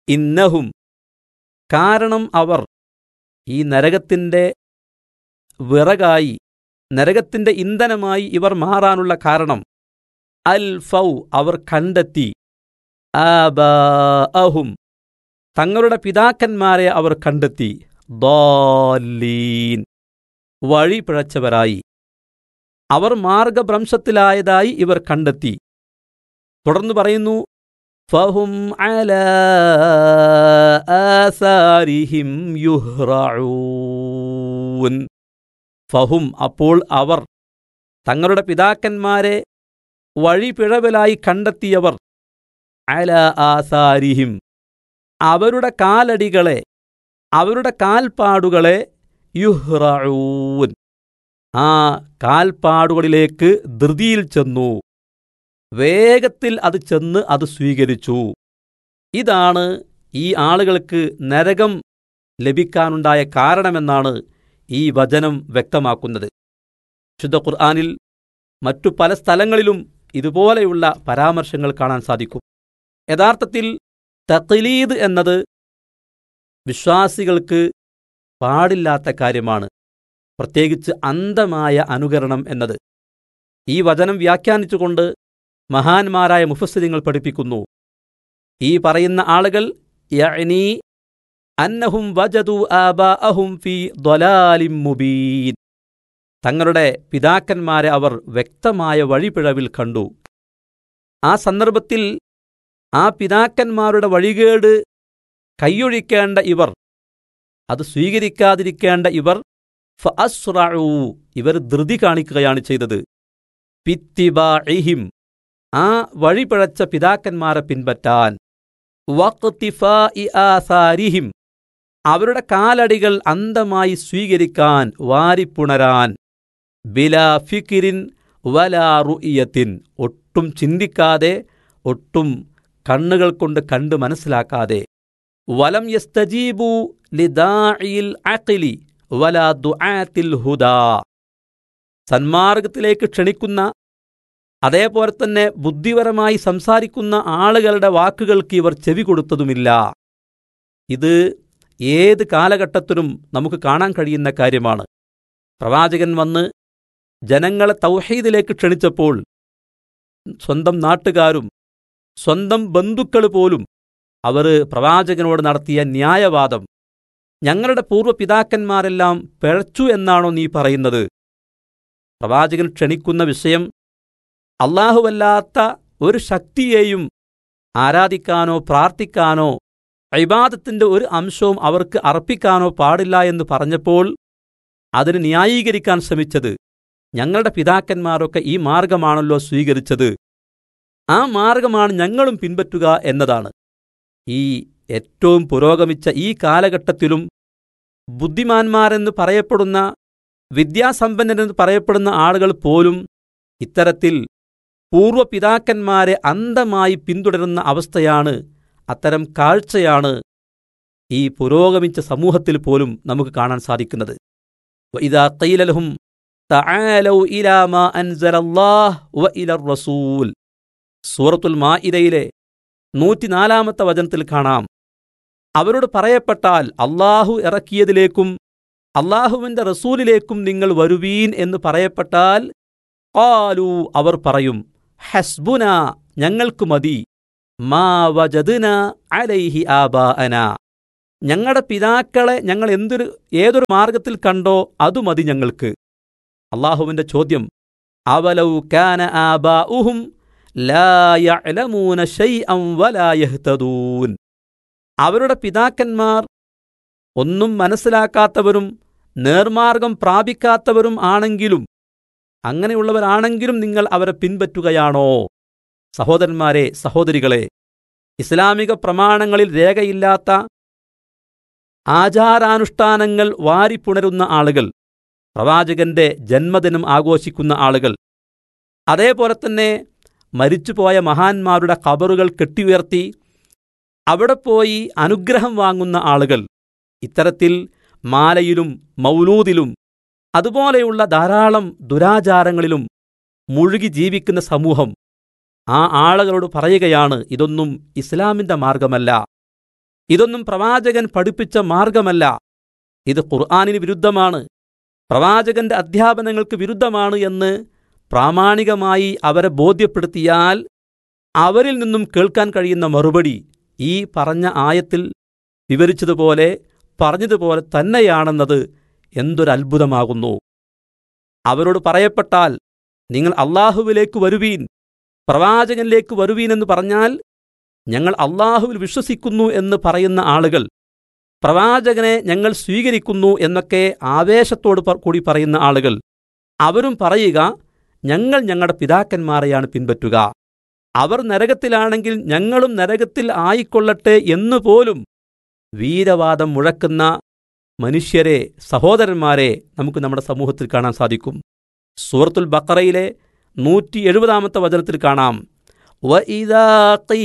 ഇന്നഹും കാരണം അവർ ഈ നരകത്തിൻ്റെ വിറകായി നരകത്തിൻ്റെ ഇന്ധനമായി ഇവർ മാറാനുള്ള കാരണം അൽ ഫൗ അവർ കണ്ടെത്തി ആബാഅഹും തങ്ങളുടെ പിതാക്കന്മാരെ അവർ കണ്ടെത്തി ദാലീൻ വഴി പിഴച്ചവരായി അവർ മാർഗഭ്രംശത്തിലായതായി ഇവർ കണ്ടെത്തി തുടർന്ന് പറയുന്നു ഫഹും അലാ ആസാരിഹിം യുഹ്റഊൻ ഫഹും അപ്പോൾ അവർ തങ്ങളുടെ പിതാക്കന്മാരെ വഴി പിഴവലായി കണ്ടെത്തിയവർ അല ആസാരിഹിം അവരുടെ കാലടികളെ അവരുടെ കാൽപ്പാടുകളെ യുഹ്റഊൻ ആ കാൽപ്പാടുകളിലേക്ക് ധൃതിയിൽ ചെന്നു വേഗത്തിൽ അത് ചെന്ന് അത് സ്വീകരിച്ചു ഇതാണ് ഈ ആളുകൾക്ക് നരകം ലഭിക്കാനുണ്ടായ കാരണമെന്നാണ് ഈ വചനം വ്യക്തമാക്കുന്നത് ശുദ്ധ ഖുർആാനിൽ മറ്റു പല സ്ഥലങ്ങളിലും ഇതുപോലെയുള്ള പരാമർശങ്ങൾ കാണാൻ സാധിക്കും യഥാർത്ഥത്തിൽ തഖലീദ് എന്നത് വിശ്വാസികൾക്ക് പാടില്ലാത്ത കാര്യമാണ് പ്രത്യേകിച്ച് അന്ധമായ അനുകരണം എന്നത് ഈ വചനം വ്യാഖ്യാനിച്ചുകൊണ്ട് മഹാന്മാരായ മുഫസ്സിരിങ്ങൾ പഠിപ്പിക്കുന്നു ഈ പറയുന്ന ആളുകൾ യഅ്നി അന്നഹും വജദു ആബാഅഹും ഫി ദ്വലാലിം മുബീൻ തങ്ങളുടെ പിതാക്കന്മാരെ അവർ വ്യക്തമായ വഴിപിഴവിൽ കണ്ടു ആ സന്ദർഭത്തിൽ ആ പിതാക്കന്മാരുടെ വഴികേട് കൈയൊഴിക്കേണ്ട ഇവർ അത് സ്വീകരിക്കാതിരിക്കേണ്ട ഇവർ ഫഅസ്റഊ ഇവർ ധൃതി കാണിക്കുകയാണ് ചെയ്തത് പിത്തിബാഇഹിം ആ വഴിപിഴച്ച പിതാക്കന്മാരെ പിൻപറ്റാൻ വഖ്തിഫാഇ ആസാരിഹിം അവരുടെ കാലടികൾ അന്തമായി സ്വീകരിക്കാൻ വാരിപ്പുണരാൻ ബിലാ ഫിക്കിരിൻ വലാ റുഇയത്തിൻ ഒട്ടും ചിന്തിക്കാതെ ഒട്ടും കണ്ണുകൾ കൊണ്ട് കണ്ട് മനസ്സിലാക്കാതെ വലം യസ്തജീബു ലിദാഇൽ അഖിലി വലാ ദുആത്തിൽ ഹുദാ സന്മാർഗത്തിലേക്ക് ക്ഷണിക്കുന്ന അതേപോലെ തന്നെ ബുദ്ധിപരമായി സംസാരിക്കുന്ന ആളുകളുടെ വാക്കുകൾക്ക് ഇവർ ചെവി കൊടുത്തതുമില്ല ഇത് ഏത് കാലഘട്ടത്തിലും നമുക്ക് കാണാൻ കഴിയുന്ന കാര്യമാണ് പ്രവാചകൻ വന്ന് ജനങ്ങളെ തൗഹീദിലേക്ക് ക്ഷണിച്ചപ്പോൾ സ്വന്തം നാട്ടുകാരും സ്വന്തം ബന്ധുക്കൾ പോലും അവർ പ്രവാചകനോട് നടത്തിയ ന്യായവാദം ഞങ്ങളുടെ പൂർവ്വപിതാക്കന്മാരെല്ലാം പിഴച്ചു എന്നാണോ നീ പറയുന്നത് പ്രവാചകൻ ക്ഷണിക്കുന്ന വിഷയം അള്ളാഹുവല്ലാത്ത ഒരു ശക്തിയെയും ആരാധിക്കാനോ പ്രാർത്ഥിക്കാനോ ഇബാദത്തിന്റെ ഒരു അംശവും അവർക്ക് അർപ്പിക്കാനോ പാടില്ല എന്ന് പറഞ്ഞപ്പോൾ അതിന് ന്യായീകരിക്കാൻ ശ്രമിച്ചത് ഞങ്ങളുടെ പിതാക്കന്മാരൊക്കെ ഈ മാർഗമാണല്ലോ സ്വീകരിച്ചത് ആ മാർഗമാണ് ഞങ്ങളും പിൻപറ്റുക എന്നതാണ് ഈ ഏറ്റവും പുരോഗമിച്ച ഈ കാലഘട്ടത്തിലും ബുദ്ധിമാന്മാരെന്ന് പറയപ്പെടുന്ന വിദ്യാസമ്പന്നരെന്ന് പറയപ്പെടുന്ന ആളുകൾ പോലും ഇത്തരത്തിൽ പൂർവ്വപിതാക്കന്മാരെ അന്ധമായി പിന്തുടരുന്ന അവസ്ഥയാണ് അത്തരം കാഴ്ചയാണ് ഈ പുരോഗമിച്ച സമൂഹത്തിൽ പോലും നമുക്ക് കാണാൻ സാധിക്കുന്നത് ഇതാ തൈലലഹും തആലൗ ഇലാ മാ അൻസലല്ലാഹ് വ ഇലർ റസൂൽ സൂറത്തുൽ മാഇദയിലെ നൂറ്റിനാലാമത്തെ വചനത്തിൽ കാണാം അവരോട് പറയപ്പെട്ടാൽ അള്ളാഹു ഇറക്കിയതിലേക്കും അള്ളാഹുവിന്റെ റസൂലിലേക്കും നിങ്ങൾ വരുവീൻ എന്ന് പറയപ്പെട്ടാൽ ഖാലു അവർ പറയും ഹസ്ബുന ഞങ്ങൾക്ക് മതി മാ വജദ്ന അലൈഹി ആബാഅന ഞങ്ങളുടെ പിതാക്കളെ ഞങ്ങൾ എന്തൊരു ഏതൊരു മാർഗത്തിൽ കണ്ടോ അതു മതി ഞങ്ങൾക്ക് അള്ളാഹുവിന്റെ ചോദ്യം അവലൗ കാന ആബാഉഹും ലാ യഅലമൂന ശൈഅൻ വലാ യഹ്തദൂൻ അവരുടെ പിതാക്കന്മാർ ഒന്നും മനസ്സിലാക്കാത്തവരും നേർമാർഗം പ്രാപിക്കാത്തവരും ആണെങ്കിലും അങ്ങനെയുള്ളവരാണെങ്കിലും നിങ്ങൾ അവരെ പിൻപറ്റുകയാണോ സഹോദരന്മാരെ സഹോദരികളെ ഇസ്ലാമിക പ്രമാണങ്ങളിൽ രേഖയില്ലാത്ത ആചാരാനുഷ്ഠാനങ്ങൾ വാരിപ്പുണരുന്ന ആളുകൾ പ്രവാചകന്റെ ജന്മദിനം ആഘോഷിക്കുന്ന ആളുകൾ അതേപോലെ തന്നെ മരിച്ചുപോയ മഹാന്മാരുടെ ഖബറുകൾ കെട്ടിയുയർത്തി അവിടെ പോയി അനുഗ്രഹം വാങ്ങുന്ന ആളുകൾ ഇത്തരത്തിൽ മാലയിലും മൗലൂദിലും അതുപോലെയുള്ള ധാരാളം ദുരാചാരങ്ങളിലും മുഴുകി ജീവിക്കുന്ന സമൂഹം ആ ആളുകളോട് പറയുകയാണ് ഇതൊന്നും ഇസ്ലാമിന്റെ മാർഗമല്ല ഇതൊന്നും പ്രവാചകൻ പഠിപ്പിച്ച മാർഗമല്ല ഇത് ഖുർആാനിന് വിരുദ്ധമാണ് പ്രവാചകന്റെ അധ്യാപനങ്ങൾക്ക് വിരുദ്ധമാണ് എന്ന് പ്രാമാണികമായി അവരെ ബോധ്യപ്പെടുത്തിയാൽ അവരിൽ നിന്നും കേൾക്കാൻ കഴിയുന്ന മറുപടി ഈ പറഞ്ഞ ആയത്തിൽ വിവരിച്ചതുപോലെ പറഞ്ഞതുപോലെ തന്നെയാണെന്നത് എന്തൊരത്ഭുതമാകുന്നു അവരോട് പറയപ്പെട്ടാൽ നിങ്ങൾ അള്ളാഹുവിലേക്ക് വരുവീൻ പ്രവാചകനിലേക്ക് വരുവീൻ എന്ന് പറഞ്ഞാൽ ഞങ്ങൾ അള്ളാഹുവിൽ വിശ്വസിക്കുന്നു എന്ന് പറയുന്ന ആളുകൾ പ്രവാചകനെ ഞങ്ങൾ സ്വീകരിക്കുന്നു എന്നൊക്കെ ആവേശത്തോട് പ- കൂടി പറയുന്ന ആളുകൾ അവരും പറയുക ഞങ്ങൾ ഞങ്ങളുടെ പിതാക്കന്മാരെയാണ് പിൻപറ്റുക അവർ നരകത്തിലാണെങ്കിൽ ഞങ്ങളും നരകത്തിൽ ആയിക്കൊള്ളട്ടെ എന്നുപോലും വീരവാദം മുഴക്കുന്ന മനുഷ്യരെ സഹോദരന്മാരെ നമുക്ക് നമ്മുടെ സമൂഹത്തിൽ കാണാൻ സാധിക്കും സൂറത്തുൽ ബക്കറയിലെ നൂറ്റി എഴുപതാമത്തെ വചനത്തിൽ കാണാം وَإِذَا قِيلَ